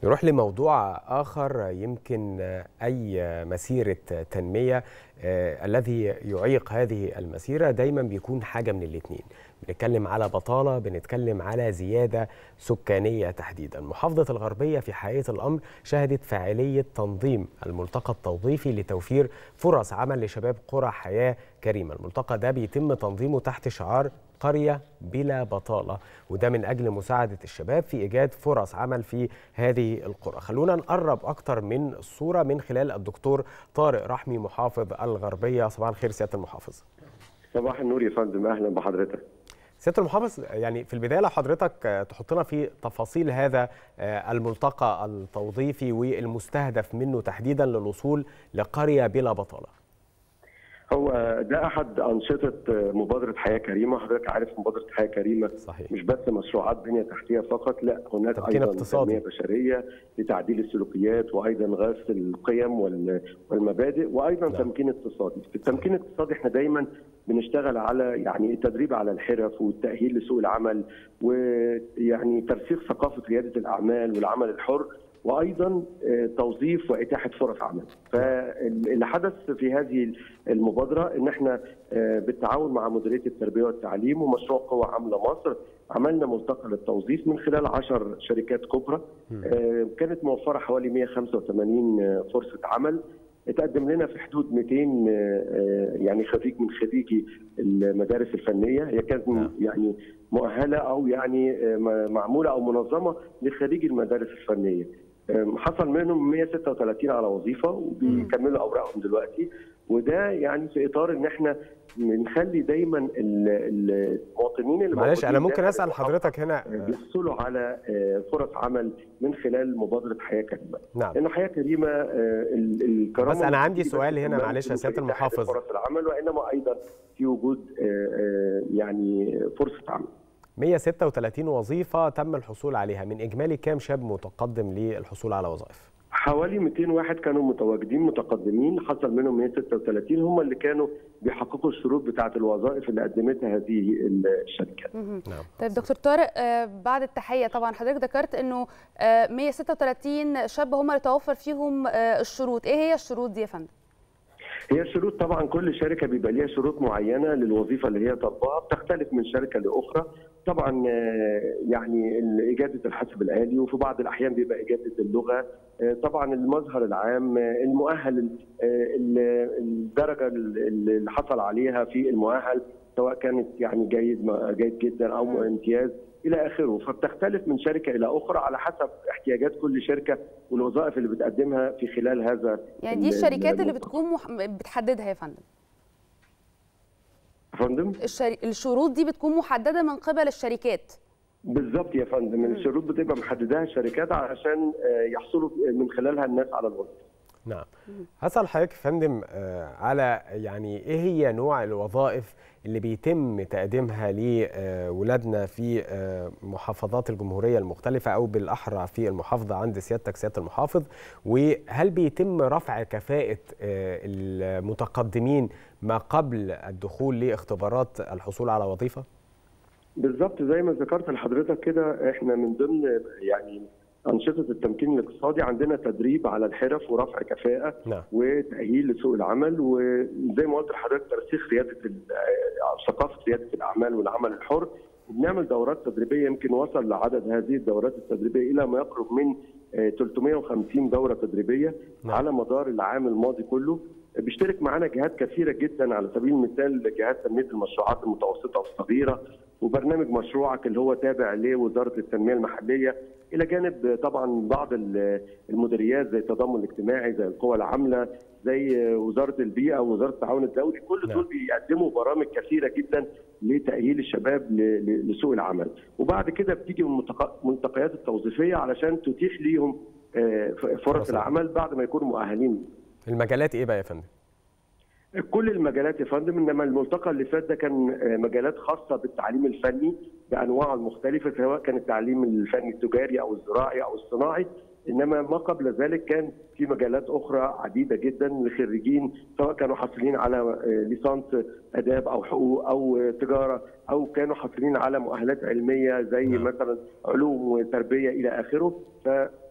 نروح لموضوع آخر يمكن أي مسيرة تنمية آه، الذي يعيق هذه المسيرة دايما بيكون حاجة من الاتنين بنتكلم على بطالة بنتكلم على زيادة سكانية تحديدا محافظة الغربية في حقيقة الأمر شهدت فاعلية تنظيم الملتقى التوظيفي لتوفير فرص عمل لشباب قرى حياة كريمة الملتقى ده بيتم تنظيمه تحت شعار قرية بلا بطالة وده من أجل مساعدة الشباب في إيجاد فرص عمل في هذه القرى خلونا نقرب أكتر من الصورة من خلال الدكتور طارق رحمي محافظ الغربية صباح الخير سيادة المحافظ صباح النور يا فندم اهلا بحضرتك سيادة المحافظ يعني في البداية لو حضرتك تحطنا في تفاصيل هذا الملتقى التوظيفي والمستهدف منه تحديدا للوصول لقرية بلا بطالة هو ده احد انشطه مبادره حياه كريمه حضرتك عارف مبادره حياه كريمه صحيح. مش بس مشروعات بنيه تحتيه فقط لا هناك تمكين ايضا اقتصادي. تنميه بشريه لتعديل السلوكيات وايضا غرس القيم وال- والمبادئ وايضا نعم. تمكين اقتصادي في التمكين الاقتصادي احنا دايما بنشتغل على يعني التدريب على الحرف والتاهيل لسوق العمل ويعني ترسيخ ثقافه رياده الاعمال والعمل الحر وايضا آه، توظيف واتاحه فرص عمل فاللي حدث في هذه المبادره ان احنا آه، بالتعاون مع مديريه التربيه والتعليم ومشروع قوى عامله مصر عملنا ملتقى للتوظيف من خلال 10 شركات كبرى آه، كانت موفره حوالي 185 فرصه عمل اتقدم لنا في حدود 200 آه، آه، يعني خريج من خريجي المدارس الفنيه هي كانت نعم. يعني مؤهله او يعني آه، م- معموله او منظمه لخريجي المدارس الفنيه آم، حصل منهم 136 على وظيفه وبيكملوا اوراقهم دلوقتي وده يعني في اطار ان احنا بنخلي دايما ال- ال- المواطنين اللي معلش أنا موجودين ممكن داخل أسأل المحافظة حضرتك هنا بيحصلوا على آه، فرص عمل من خلال مبادره حياه كريمه نعم لانه حياه كريمه آه، ال- الكرامه بس أنا عندي مش بس سؤال هنا كمان معلش يا في سيادة إتاحة المحافظ. فرص العمل وانما ايضا في وجود آه، آه، يعني فرصه عمل 136 وظيفة تم الحصول عليها من إجمالي كام شاب متقدم للحصول على وظائف حوالي 200 واحد كانوا متواجدين متقدمين حصل منهم 136 هم اللي كانوا بيحققوا الشروط بتاعه الوظائف اللي قدمتها هذه الشركات مهم. نعم طيب دكتور طارق آه، بعد التحيه طبعا حضرتك ذكرت انه آه، 136 شاب هم اللي توفر فيهم آه، الشروط ايه هي الشروط دي يا فندم هي الشروط طبعا كل شركه بيبقى ليها شروط معينه للوظيفه اللي هي طالباها بتختلف من شركه لاخرى طبعا آه، يعني ال- اجاده الحاسب الالي وفي بعض الاحيان بيبقى اجاده اللغه آه، طبعا المظهر العام آه، المؤهل آه، ال- الدرجه ال- اللي حصل عليها في المؤهل سواء كانت يعني جيد ما- جيد جدا او مم. امتياز الى اخره فبتختلف من شركه الى اخرى على حسب احتياجات كل شركه والوظائف اللي بتقدمها في خلال هذا يعني دي ال- الشركات اللي الملتقى. بتكون مح... بتحددها يا فندم يا فندم الشر... الشروط دي بتكون محدده من قبل الشركات بالظبط يا فندم الشروط بتبقى محددها الشركات علشان آه، يحصلوا من خلالها الناس على الوظيفه نعم هسأل حضرتك يا فندم آه، على يعني ايه هي نوع الوظائف اللي بيتم تقديمها لولادنا في آه، محافظات الجمهورية المختلفة أو بالأحرى في المحافظة عند سيادتك سيادة المحافظ وهل بيتم رفع كفاءة آه، المتقدمين ما قبل الدخول لاختبارات الحصول على وظيفة؟ بالظبط زي ما ذكرت لحضرتك كده احنا من ضمن يعني انشطه التمكين الاقتصادي عندنا تدريب على الحرف ورفع كفاءه نعم وتاهيل لسوق العمل وزي ما قلت لحضرتك ترسيخ رياده ال- آه، ثقافه رياده الاعمال والعمل الحر وبنعمل دورات تدريبيه يمكن وصل لعدد هذه الدورات التدريبيه الى ما يقرب من آه، 350 دوره تدريبيه نعم. على مدار العام الماضي كله بيشترك معانا جهات كثيره جدا على سبيل المثال جهات تنميه المشروعات المتوسطه والصغيره وبرنامج مشروعك اللي هو تابع لوزاره التنميه المحليه الى جانب طبعا بعض ال- المديريات زي التضامن الاجتماعي زي القوى العامله زي وزاره البيئه ووزاره التعاون الدولي كل نعم. دول بيقدموا برامج كثيره جدا لتاهيل الشباب ل- ل- لسوق العمل وبعد كده بتيجي الملتق- الملتقيات التوظيفيه علشان تتيح ليهم آه، ف- فرص فرص العمل بعد ما يكونوا مؤهلين المجالات ايه بقى يا فندم؟ كل المجالات يا فندم انما الملتقى اللي فات ده كان آه، مجالات خاصه بالتعليم الفني بانواعه المختلفه سواء كان التعليم الفني التجاري او الزراعي او الصناعي انما ما قبل ذلك كان في مجالات اخرى عديده جدا لخريجين سواء كانوا حاصلين على آه، ليسانس اداب او حقوق او آه، تجاره او كانوا حاصلين على مؤهلات علميه زي نعم. مثلا علوم وتربيه الى اخره ف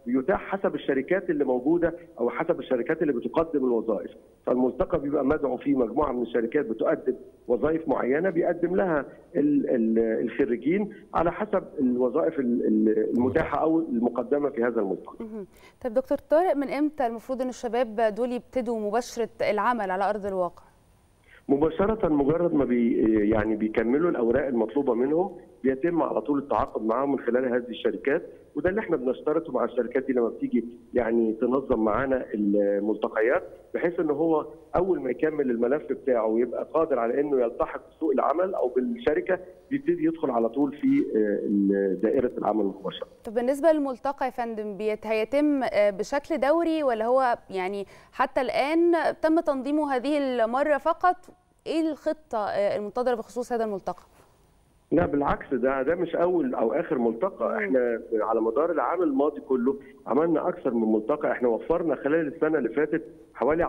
بيتاح حسب الشركات اللي موجوده او حسب الشركات اللي بتقدم الوظائف فالملتقى بيبقى مدعو فيه مجموعه من الشركات بتقدم وظائف معينه بيقدم لها الخريجين على حسب الوظائف المتاحه او المقدمه في هذا الملتقى. طيب دكتور طارق من امتى المفروض ان الشباب دول يبتدوا مباشره العمل على ارض الواقع؟ مباشرة مجرد ما بي يعني بيكملوا الأوراق المطلوبة منهم بيتم على طول التعاقد معاهم من خلال هذه الشركات وده اللي احنا بنشترطه مع الشركات دي لما بتيجي يعني تنظم معانا الملتقيات بحيث ان هو اول ما يكمل الملف بتاعه ويبقى قادر على انه يلتحق بسوق العمل او بالشركه بيبتدي يدخل على طول في دائره العمل مباشره. طب بالنسبه للملتقى يا فندم هيتم بشكل دوري ولا هو يعني حتى الان تم تنظيمه هذه المره فقط؟ ايه الخطه المنتظره بخصوص هذا الملتقى؟ لا بالعكس ده ده مش اول او اخر ملتقى احنا على مدار العام الماضي كله عملنا اكثر من ملتقى احنا وفرنا خلال السنه اللي فاتت حوالي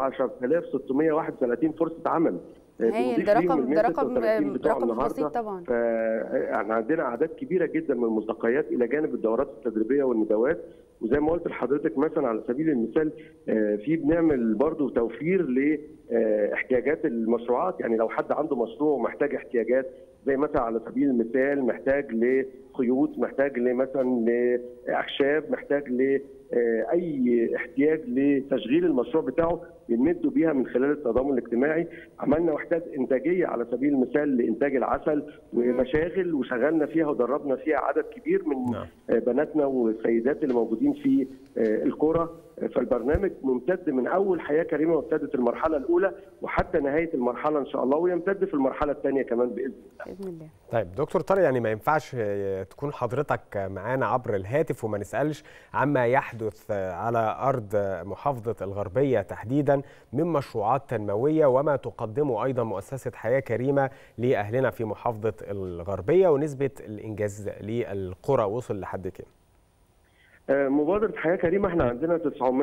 10631 فرصه عمل هايل ده رقم ده رقم رقم بسيط طبعا فاحنا عندنا اعداد كبيره جدا من الملتقيات الى جانب الدورات التدريبيه والندوات وزي ما قلت لحضرتك مثلا على سبيل المثال في بنعمل برضه توفير لاحتياجات المشروعات يعني لو حد عنده مشروع ومحتاج احتياجات زي مثلا على سبيل المثال محتاج لخيوط محتاج مثلا لاخشاب محتاج ل اي احتياج لتشغيل المشروع بتاعه بنمده بيها من خلال التضامن الاجتماعي عملنا وحدات انتاجيه على سبيل المثال لانتاج العسل ومشاغل وشغلنا فيها ودربنا فيها عدد كبير من نعم. بناتنا والسيدات اللي موجودين في القرى فالبرنامج ممتد من اول حياه كريمه وابتدت المرحله الاولى وحتى نهايه المرحله ان شاء الله ويمتد في المرحله الثانيه كمان باذن الله. باذن الله. طيب دكتور طارق يعني ما ينفعش تكون حضرتك معانا عبر الهاتف وما نسالش عما يحدث على ارض محافظه الغربيه تحديدا من مشروعات تنمويه وما تقدمه ايضا مؤسسه حياه كريمه لاهلنا في محافظه الغربيه ونسبه الانجاز للقرى وصل لحد كام؟ مبادرة حياة كريمة احنا عندنا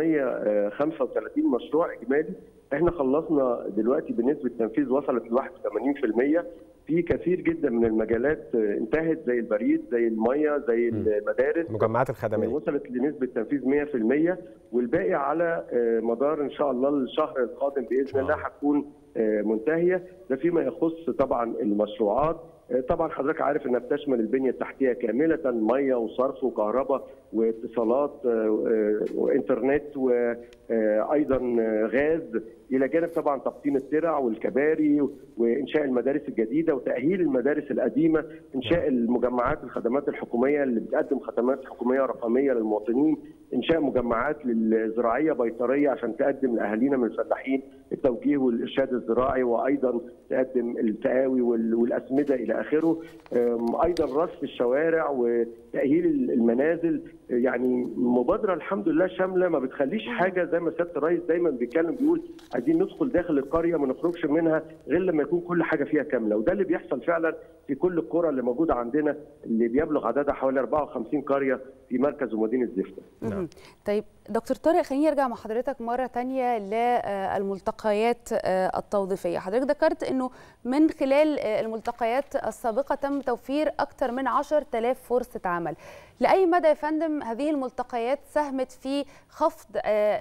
935 مشروع إجمالي احنا خلصنا دلوقتي بنسبة تنفيذ وصلت ل 81% في كثير جدا من المجالات انتهت زي البريد زي المية زي المدارس المجمعات الخدمية وصلت لنسبة تنفيذ 100% والباقي على مدار إن شاء الله الشهر القادم بإذن الله هتكون منتهية ده فيما يخص طبعا المشروعات طبعا حضرتك عارف انها بتشمل البنيه التحتيه كامله ميه وصرف وكهرباء واتصالات وانترنت وايضا غاز الى جانب طبعا تبطين الترع والكباري وانشاء المدارس الجديده وتاهيل المدارس القديمه انشاء المجمعات الخدمات الحكوميه اللي بتقدم خدمات حكوميه رقميه للمواطنين انشاء مجمعات للزراعيه بيطريه عشان تقدم لاهالينا من الفلاحين التوجيه والارشاد الزراعي وايضا تقدم التقاوي والاسمده الى اخره ايضا رصف الشوارع وتاهيل المنازل يعني مبادره الحمد لله شامله ما بتخليش حاجه زي ما سياده الرئيس دايما بيتكلم بيقول عايزين ندخل داخل القريه ما نخرجش منها غير لما يكون كل حاجه فيها كامله وده اللي بيحصل فعلا في كل القرى اللي موجوده عندنا اللي بيبلغ عددها حوالي 54 قريه في مركز ومدينه زفته. نعم. طيب دكتور طارق خليني ارجع مع حضرتك مره ثانيه للملتقيات التوظيفيه، حضرتك ذكرت انه من خلال الملتقيات السابقه تم توفير اكثر من 10000 فرصه عمل. لاي مدى يا فندم هذه الملتقيات ساهمت في خفض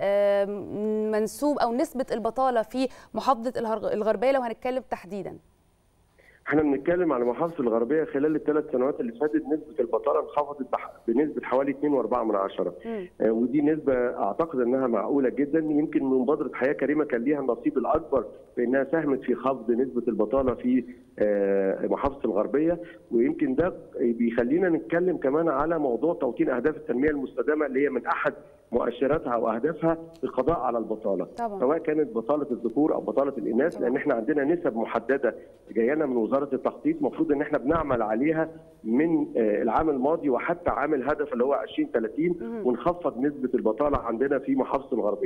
منسوب او نسبه البطاله في محافظه الغربيه لو هنتكلم تحديدا؟ احنا بنتكلم على محافظه الغربيه خلال الثلاث سنوات اللي فاتت نسبه البطاله انخفضت بنسبه حوالي 2.4 من عشرة آه ودي نسبه اعتقد انها معقوله جدا يمكن مبادره حياه كريمه كان ليها النصيب الاكبر في انها ساهمت في خفض نسبه البطاله في آه محافظه الغربيه ويمكن ده بيخلينا نتكلم كمان على موضوع توطين اهداف التنميه المستدامه اللي هي من احد مؤشراتها واهدافها القضاء على البطاله طبعا. سواء كانت بطاله الذكور او بطاله الاناث طبعا. لان احنا عندنا نسب محدده جايه لنا من وزاره التخطيط المفروض ان احنا بنعمل عليها من العام الماضي وحتى عام الهدف اللي هو 2030 ونخفض نسبه البطاله عندنا في محافظه الغربيه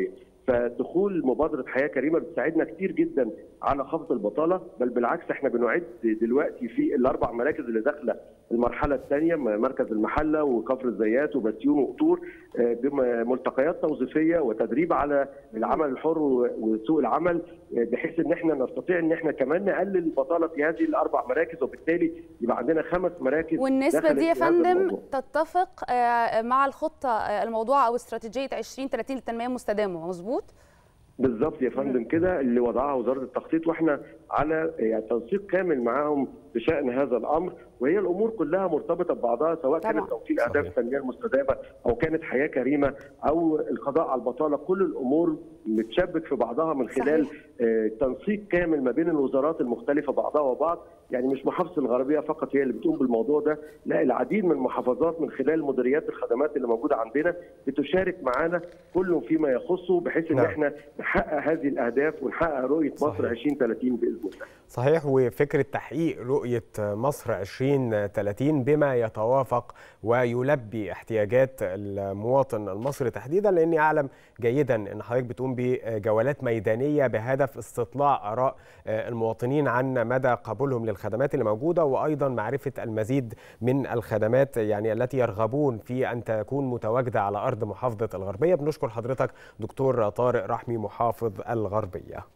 فدخول مبادره حياه كريمه بتساعدنا كتير جدا على خفض البطاله بل بالعكس احنا بنعد دلوقتي في الاربع مراكز اللي داخله المرحله الثانيه مركز المحله وكفر الزيات وبسيون وقطور بملتقيات توظيفيه وتدريب على العمل الحر وسوق العمل بحيث ان احنا نستطيع ان احنا كمان نقلل البطاله في هذه الاربع مراكز وبالتالي يبقى عندنا خمس مراكز والنسبه دي يا فندم تتفق مع الخطه الموضوعه او استراتيجيه 2030 للتنميه المستدامه مظبوط؟ بالظبط يا فندم كده اللي وضعها وزاره التخطيط واحنا على يعني تنسيق كامل معاهم بشان هذا الامر وهي الامور كلها مرتبطه ببعضها سواء طبعا. كانت توفير اهداف التنميه المستدامه او كانت حياه كريمه او القضاء على البطاله كل الامور متشبك في بعضها من خلال صحيح. تنسيق كامل ما بين الوزارات المختلفه بعضها وبعض يعني مش محافظه الغربيه فقط هي اللي بتقوم بالموضوع ده لا العديد من المحافظات من خلال مديريات الخدمات اللي موجوده عندنا بتشارك معانا كل فيما يخصه بحيث ان نعم. احنا نحقق هذه الاهداف ونحقق رؤيه مصر 2030 باذن الله صحيح وفكره تحقيق رؤيه مصر 2030 بما يتوافق ويلبي احتياجات المواطن المصري تحديدا لاني اعلم جيدا ان حضرتك بتقوم بجولات ميدانيه بهدف استطلاع اراء المواطنين عن مدى قبولهم للخدمات اللي موجوده وايضا معرفه المزيد من الخدمات يعني التي يرغبون في ان تكون متواجده على ارض محافظه الغربيه بنشكر حضرتك دكتور طارق رحمي محافظ الغربيه